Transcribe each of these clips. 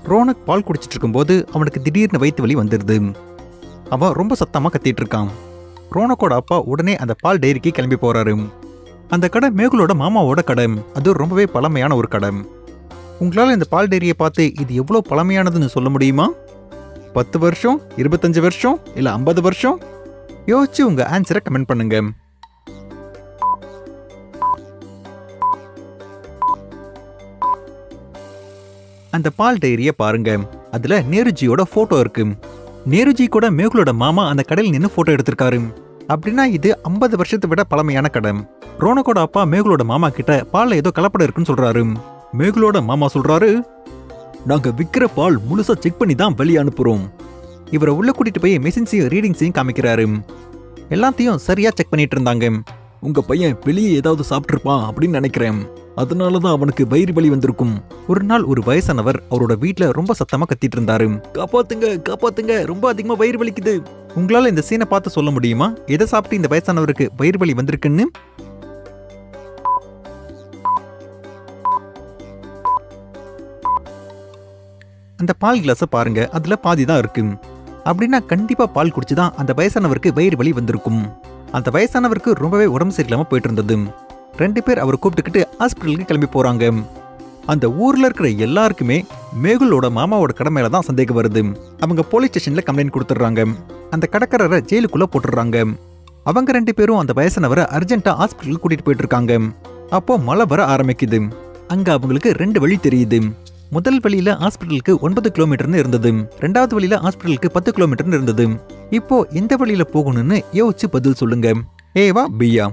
ரோனக் பால் குடிச்சிட்டு இருக்கும்போது அவனுக்கு திடீர்னு வயிற்று வலி வந்துடுது அவன் ரொம்ப சத்தமா கத்திட்டு இருக்கான் ரோனக்கோட அப்பா உடனே அந்த பால் டைரிக்கு கிளம்பி போறாரு அந்த கடை மேகுலோட மாமாவோட கடை அது ரொம்பவே பழமையான ஒரு கடை உங்களால் இந்த பால் டைரியை பார்த்து இது எவ்வளோ பழமையானதுன்னு சொல்ல முடியுமா பத்து வருஷம் இருபத்தஞ்சு வருஷம் இல்லை ஐம்பது வருஷம் யோசிச்சு உங்க ஆன்சரை கமெண்ட் பண்ணுங்க அந்த பால் டைரியை பாருங்க அதுல நேருஜியோட போட்டோ இருக்கு நேருஜி கூட மேகுலோட மாமா அந்த கடையில் நின்று போட்டோ எடுத்திருக்காரு அப்படின்னா இது ஐம்பது வருஷத்தை விட பழமையான கடை ரோனக்கோட அப்பா மேகுலோட மாமா கிட்ட பால்ல ஏதோ கலப்படம் இருக்குன்னு சொல்றாரு மேகுலோட மாமா சொல்றாரு நாங்க விக்கிற பால் முழுசா செக் பண்ணி தான் வெளியே அனுப்புறோம் இவரை உள்ள கூட்டிட்டு போய் மெஷின்ஸையும் ரீடிங்ஸையும் காமிக்கிறாரு எல்லாத்தையும் சரியா செக் பண்ணிட்டு இருந்தாங்க உங்க பையன் வெளியே ஏதாவது சாப்பிட்டிருப்பான் அப்படின்னு நினைக்கிறேன் அதனால தான் அவனுக்கு வயிறு வலி வந்திருக்கும் ஒரு நாள் ஒரு வயசானவர் அவரோட வீட்ல ரொம்ப சத்தமா கத்திட்டு இருந்தாரு காப்பாத்துங்க காப்பாத்துங்க ரொம்ப அதிகமா வயிறு வலிக்குது உங்களால இந்த சீனை பார்த்து சொல்ல முடியுமா எதை சாப்பிட்டு இந்த வயசானவருக்கு வயிறு வலி வந்திருக்குன்னு அந்த பால் கிளாஸை பாருங்க அதுல பாதி தான் இருக்கு அப்படின்னா கண்டிப்பா பால் குடிச்சு தான் அந்த வயசானவருக்கு வயிறு வலி வந்திருக்கும் அந்த வயசானவருக்கு ரொம்பவே உடம்பு சரியில்லாம போயிட்டு இருந்தது ரெண்டு பேர் அவரை கூப்பிட்டுக்கிட்டு ஹாஸ்பிட்டலுக்கு கிளம்பி போறாங்க அந்த ஊர்ல இருக்கிற எல்லாருக்குமே மேகுலோட மாமாவோட கடை மேல தான் சந்தேகம் வருது அவங்க போலீஸ் ஸ்டேஷன்ல கம்ப்ளைண்ட் கொடுத்துட்றாங்க அந்த கடற்கரரை ஜெயிலுக்குள்ள போட்டுடுறாங்க அவங்க ரெண்டு பேரும் அந்த வயசானவரை அர்ஜென்ட்டா ஹாஸ்பிட்டலுக்கு கூட்டிட்டு போயிட்டு இருக்காங்க அப்போ மழை வர ஆரம்பிக்குது அங்க அவங்களுக்கு ரெண்டு வழி தெரியுது முதல் வழியில ஹாஸ்பிட்டலுக்கு ஒன்பது கிலோமீட்டர்னு இருந்தது ரெண்டாவது வழியில ஹாஸ்பிட்டலுக்கு பத்து கிலோமீட்டர்னு இருந்தது இப்போ எந்த வழியில போகணும்னு யோசிச்சு பதில் சொல்லுங்க ஏவா பியா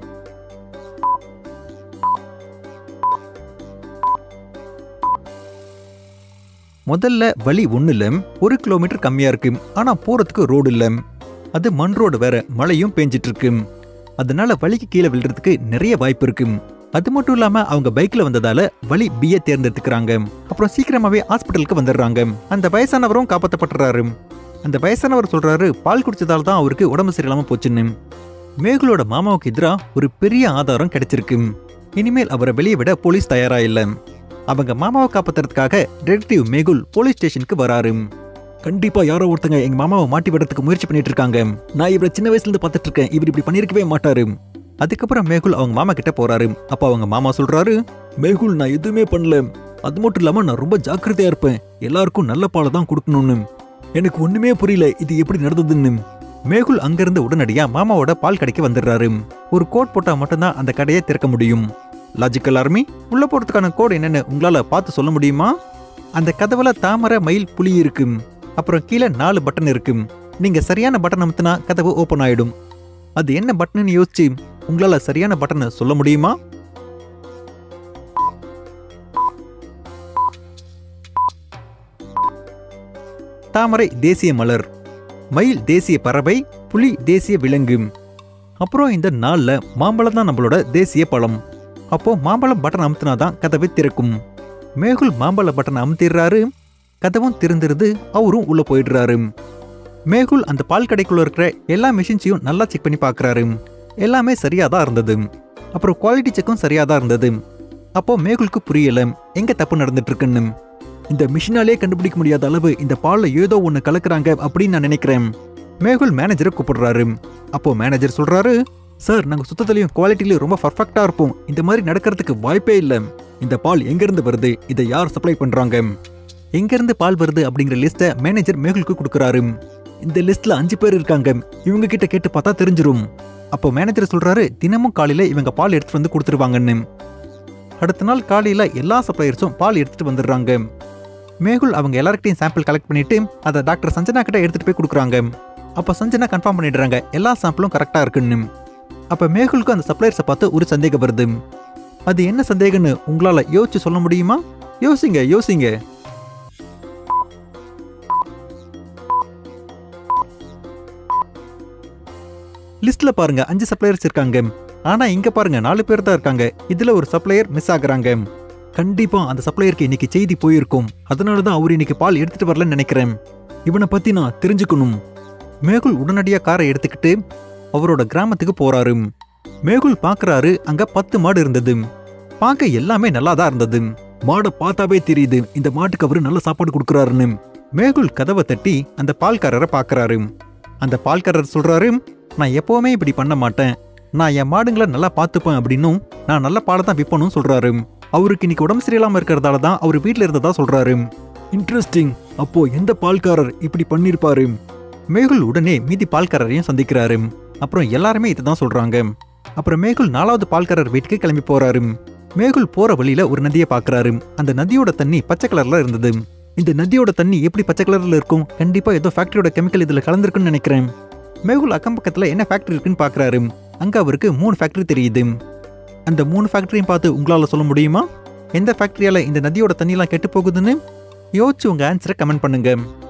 முதல்ல வழி ஒண்ணுல ஒரு கிலோமீட்டர் கம்மியா இருக்கு ஆனா போறதுக்கு ரோடு இல்ல அது மண் ரோடு வேற மழையும் பெஞ்சிட்டு இருக்கு அதனால வழிக்கு கீழே விழுறதுக்கு நிறைய வாய்ப்பு இருக்கு அது மட்டும் இல்லாம அவங்க பைக்ல வந்ததால வழி பிய தேர்ந்தெடுத்துக்கிறாங்க அப்புறம் சீக்கிரமாவே ஹாஸ்பிட்டலுக்கு வந்துடுறாங்க அந்த வயசானவரும் காப்பாத்தப்பட்டுறாரு அந்த வயசானவர் சொல்றாரு பால் குடிச்சதால தான் அவருக்கு உடம்பு சரியில்லாம போச்சுன்னு மேகுலோட மாமாவுக்கு எதிரா ஒரு பெரிய ஆதாரம் கிடைச்சிருக்கு இனிமேல் அவரை வெளியே விட போலீஸ் தயாரா இல்ல அவங்க மாமாவை காப்பாத்துறதுக்காக டிடெக்டிவ் மேகுல் போலீஸ் ஸ்டேஷனுக்கு வராரு கண்டிப்பா யாரோ ஒருத்தங்க எங்க மாமாவை மாட்டி விடுறதுக்கு முயற்சி பண்ணிட்டு இருக்காங்க நான் இவரை சின்ன வயசுல இருந்து பார்த்துட்டு இருக்கேன் இவர் இப்படி பண்ணிருக்கவே மாட்டாரு அதுக்கப்புறம் மேகுல் அவங்க மாமா கிட்ட போறாரு அப்ப அவங்க மாமா சொல்றாரு மேகுல் நான் எதுவுமே பண்ணல அது மட்டும் இல்லாம நான் ரொம்ப ஜாக்கிரதையா இருப்பேன் எல்லாருக்கும் நல்ல பாலை தான் கொடுக்கணும்னு எனக்கு ஒண்ணுமே புரியல இது எப்படி நடந்ததுன்னு மேகுல் அங்கிருந்து உடனடியா மாமாவோட பால் கடைக்கு வந்துடுறாரு ஒரு கோட் போட்டா மட்டும்தான் அந்த கடையை திறக்க முடியும் லாஜிக்கல் ஆர்மி உள்ள போறதுக்கான கோட் என்னன்னு உங்களால பார்த்து சொல்ல முடியுமா அந்த கதவுல தாமரை மயில் புலி இருக்கு அப்புறம் கீழே நாலு பட்டன் இருக்கு நீங்க சரியான பட்டன் அமுத்தினா கதவு ஓபன் ஆயிடும் அது என்ன பட்டன்னு யோசிச்சு உங்களால சரியான பட்டனை சொல்ல முடியுமா தாமரை தேசிய மலர் மயில் தேசிய பறவை புலி தேசிய விலங்கு அப்புறம் இந்த நாள்ல மாம்பழம் தான் நம்மளோட தேசிய பழம் அப்போ மாம்பழம் பட்டன் அமுத்தினா தான் கதவை திறக்கும் மேகுல் மாம்பழ பட்டன் அமுத்திடுறாரு கதவும் திறந்துருது அவரும் உள்ள போயிடுறாரு மேகுல் அந்த பால் கடைக்குள்ள இருக்கிற எல்லா மிஷின்ஸையும் நல்லா செக் பண்ணி பார்க்கறாரு எல்லாமே சரியா தான் இருந்தது அப்புறம் குவாலிட்டி செக்கும் சரியா தான் இருந்தது அப்போ மேகுலுக்கு புரியல எங்க தப்பு நடந்துட்டு இருக்குன்னு இந்த மிஷினாலே கண்டுபிடிக்க முடியாத அளவு இந்த பால்ல ஏதோ ஒன்னு கலக்குறாங்க அப்படின்னு நான் நினைக்கிறேன் மேகுல் மேனேஜரை கூப்பிடுறாரு அப்போ மேனேஜர் சொல்றாரு சார் நாங்க சுத்தத்திலையும் குவாலிட்டிலையும் ரொம்ப பர்ஃபெக்டா இருப்போம் இந்த மாதிரி நடக்கிறதுக்கு வாய்ப்பே இல்ல இந்த பால் எங்கிருந்து வருது இதை யார் சப்ளை பண்றாங்க எங்கிருந்து பால் வருது அப்படிங்கிற லிஸ்ட்டை மேனேஜர் மேகுலுக்கு கொடுக்குறாரு இந்த லிஸ்ட்ல அஞ்சு பேர் இருக்காங்க இவங்க கிட்ட கேட்டு பார்த்தா தெரிஞ்சிரும் அப்போ மேனேஜர் சொல்றாரு தினமும் காலையில இவங்க பால் எடுத்துட்டு வந்து கொடுத்துருவாங்கன்னு அடுத்த நாள் காலையில எல்லா சப்ளையர்ஸும் பால் எடுத்துட்டு வந்துடுறாங்க மேகுல் அவங்க எல்லார்கிட்டையும் சாம்பிள் கலெக்ட் பண்ணிட்டு அதை டாக்டர் சஞ்சனா கிட்ட எடுத்துட்டு போய் கொடுக்குறாங்க அப்ப சஞ்சனா கன்ஃபார்ம் பண்ணிடுறாங்க எல்லா சாம்பிளும் கரெக்டா இருக்குன்னு அப்ப மேகுலுக்கு அந்த சப்ளையர்ஸை பார்த்து ஒரு சந்தேகம் வருது அது என்ன சந்தேகம்னு உங்களால யோசிச்சு சொல்ல முடியுமா யோசிங்க யோசிங்க லிஸ்ட்ல பாருங்க அஞ்சு சப்ளையர்ஸ் இருக்காங்க ஆனா இங்க பாருங்க நாலு பேர் தான் இருக்காங்க இதுல ஒரு சப்ளையர் மிஸ் ஆகுறாங்க கண்டிப்பா அந்த சப்ளையருக்கு இன்னைக்கு செய்தி போயிருக்கும் அதனால தான் அவர் இன்னைக்கு பால் எடுத்துட்டு வரலன்னு நினைக்கிறேன் இவனை பத்தி நான் தெரிஞ்சுக்கணும் மேகுல் உடனடியா காரை எடுத்துக்கிட்டு அவரோட கிராமத்துக்கு போறாரு மேகுல் பார்க்கறாரு அங்க பத்து மாடு இருந்தது பார்க்க எல்லாமே நல்லா தான் இருந்தது மாடை பார்த்தாவே தெரியுது இந்த மாட்டுக்கு அவரு நல்ல சாப்பாடு கொடுக்குறாருன்னு மேகுல் கதவை தட்டி அந்த பால்காரரை பார்க்கறாரு அந்த பால்காரர் சொல்றாரு நான் எப்பவுமே இப்படி பண்ண மாட்டேன் நான் என் மாடுங்களை நல்லா பார்த்துப்பேன் அப்படின்னும் நான் நல்ல பாலை தான் விற்பனும் சொல்றாரு அவருக்கு இன்னைக்கு உடம்பு சரியில்லாம இருக்கிறதால தான் அவர் வீட்டில் இருந்ததா சொல்றாரு இன்ட்ரெஸ்டிங் அப்போ எந்த பால்காரர் இப்படி பண்ணிருப்பாரு மேகுல் உடனே மீதி பால்காரரையும் சந்திக்கிறாரு அப்புறம் எல்லாருமே இதுதான் சொல்றாங்க அப்புறம் மேகுல் நாலாவது பால்காரர் வீட்டுக்கு கிளம்பி போறாரு மேகுல் போற வழியில ஒரு நதியை பார்க்கறாரு அந்த நதியோட தண்ணி பச்சை கலர்ல இருந்தது இந்த நதியோட தண்ணி எப்படி பச்சை கலர்ல இருக்கும் கண்டிப்பா ஏதோ ஃபேக்டரியோட கெமிக்கல் இதுல கலந்துருக்குன்னு நினைக்கிறேன் மேகுல் அக்கம் பக்கத்துல என்ன ஃபேக்டரி இருக்குன்னு பார்க்கறாரு அங்க அவருக்கு மூணு ஃபேக்டரி தெரியுது அந்த மூணு ஃபேக்டரியும் பார்த்து உங்களால சொல்ல முடியுமா எந்த ஃபேக்டரியால இந்த நதியோட தண்ணியெல்லாம் கெட்டு போகுதுன்னு யோசிச்சு உங்க ஆன்சரை கமெண்ட் பண்ணுங்க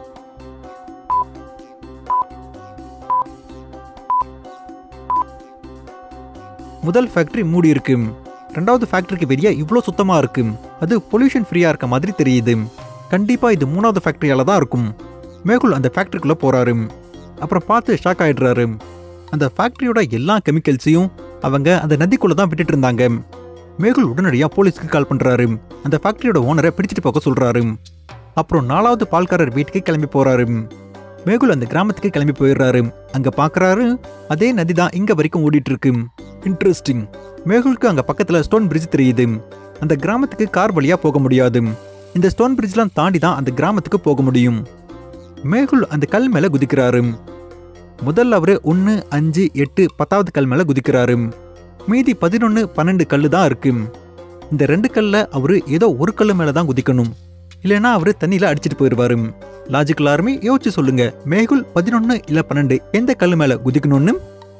முதல் ஃபேக்டரி மூடி இருக்கு ரெண்டாவது ஃபேக்டரிக்கு வெளியே இவ்வளோ சுத்தமா இருக்கு அது பொல்யூஷன் ஃப்ரீயா இருக்க மாதிரி தெரியுது கண்டிப்பா இது மூணாவது ஃபேக்டரியால தான் இருக்கும் மேகுல் அந்த ஃபேக்டரிக்குள்ள போறாரு அப்புறம் பார்த்து ஷாக் ஆயிடுறாரு அந்த ஃபேக்டரியோட எல்லா கெமிக்கல்ஸையும் அவங்க அந்த நதிக்குள்ள தான் விட்டுட்டு இருந்தாங்க மேகுல் உடனடியா போலீஸ்க்கு கால் பண்றாரு அந்த ஃபேக்டரியோட ஓனரை பிடிச்சிட்டு போக சொல்றாரு அப்புறம் நாலாவது பால்காரர் வீட்டுக்கு கிளம்பி போறாரு மேகுல் அந்த கிராமத்துக்கு கிளம்பி போயிடுறாரு அங்க பாக்குறாரு அதே நதி தான் இங்க வரைக்கும் ஓடிட்டு இருக்கு இன்ட்ரெஸ்டிங் மேகுலுக்கு அங்க பக்கத்துல ஸ்டோன் பிரிட்ஜ் தெரியுது அந்த கிராமத்துக்கு கார் வழியா போக முடியாது இந்த ஸ்டோன் பிரிட்ஜ்லாம் தாண்டி தான் அந்த கிராமத்துக்கு போக முடியும் மேகுல் அந்த கல் மேல குதிக்கிறாரு முதல்ல அவரு ஒன்று அஞ்சு எட்டு பத்தாவது கல் மேல குதிக்கிறாரு மீதி பதினொன்று பன்னெண்டு கல்லு தான் இருக்கு இந்த ரெண்டு கல்ல அவரு ஏதோ ஒரு கல்லு மேல தான் குதிக்கணும் இல்லைன்னா அவரு தண்ணியில அடிச்சிட்டு போயிடுவாரு லாஜிக்கல் ஆர்மி யோசிச்சு சொல்லுங்க மேகுல் பதினொன்னு இல்ல பன்னெண்டு எந்த கல்லு மேல குதிக்கணும்னு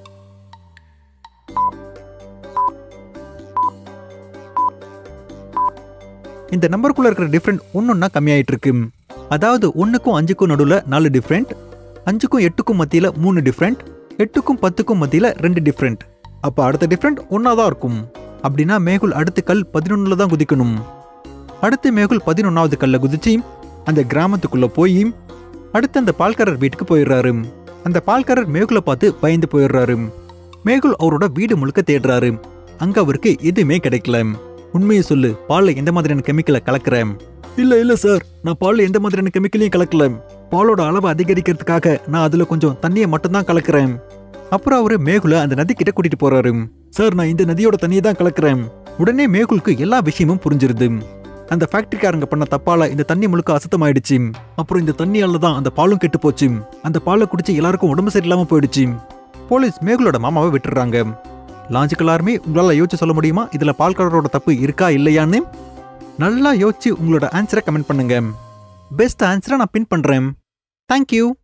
இந்த நம்பருக்குள்ள இருக்கிற டிஃப்ரெண்ட் ஒன்னொன்னா கம்மியாயிட்டு இருக்கு அதாவது ஒன்னுக்கும் அஞ்சுக்கும் நடுவுல நாலு டிஃப்ரெண்ட் அஞ்சுக்கும் எட்டுக்கும் மத்தியில மூணு டிஃப்ரெண்ட் எட்டுக்கும் பத்துக்கும் மத்தியில ரெண்டு டிஃப்ரெண்ட் அப்ப அடுத்த டிஃப்ரெண்ட் ஒன்னா தான் இருக்கும் அப்படின்னா மேகுல் அடுத்த கல் பதினொன்னுல தான் குதிக்கணும் அடுத்து மேகுல் பதினொன்னாவது கல்ல குதிச்சு அந்த கிராமத்துக்குள்ள போய் அடுத்து அந்த பால்காரர் வீட்டுக்கு போயிடுறாரு அந்த பால்காரர் மேகுலை பார்த்து பயந்து போயிடுறாரு மேகுல் அவரோட வீடு முழுக்க தேடுறாரு அங்க அவருக்கு எதுவுமே கிடைக்கல உண்மையை சொல்லு பால்ல எந்த மாதிரியான கெமிக்கலை கலக்குறேன் இல்ல இல்ல சார் நான் பால்ல எந்த மாதிரியான கெமிக்கலையும் கலக்கல பாலோட அளவை அதிகரிக்கிறதுக்காக நான் அதுல கொஞ்சம் தண்ணியை மட்டும்தான் கலக்குறேன் அப்புறம் அவரு மேகுல அந்த நதி கிட்ட கூட்டிட்டு போறாரு சார் நான் இந்த நதியோட தண்ணியை தான் கலக்குறேன் உடனே மேகுலுக்கு எல்லா விஷயமும் புரிஞ்சிருது அந்த ஃபேக்டரிக்காரங்க பண்ண தப்பால இந்த தண்ணி முழுக்க அசுத்தமாயிடுச்சு அப்புறம் இந்த தண்ணியால தான் அந்த பாலும் கெட்டு போச்சு அந்த பாலை குடிச்சு எல்லாருக்கும் உடம்பு சரியில்லாம போயிடுச்சு போலீஸ் மேகுலோட மாமாவை விட்டுறாங்க லாஜிக்கல் ஆர்மி உங்களால யோசிச்சு சொல்ல முடியுமா இதுல பால்காரரோட தப்பு இருக்கா இல்லையான்னு நல்லா யோசிச்சு உங்களோட ஆன்சரை கமெண்ட் பண்ணுங்க பெஸ்ட் ஆன்சரை நான் பின் பண்றேன் தேங்க்யூ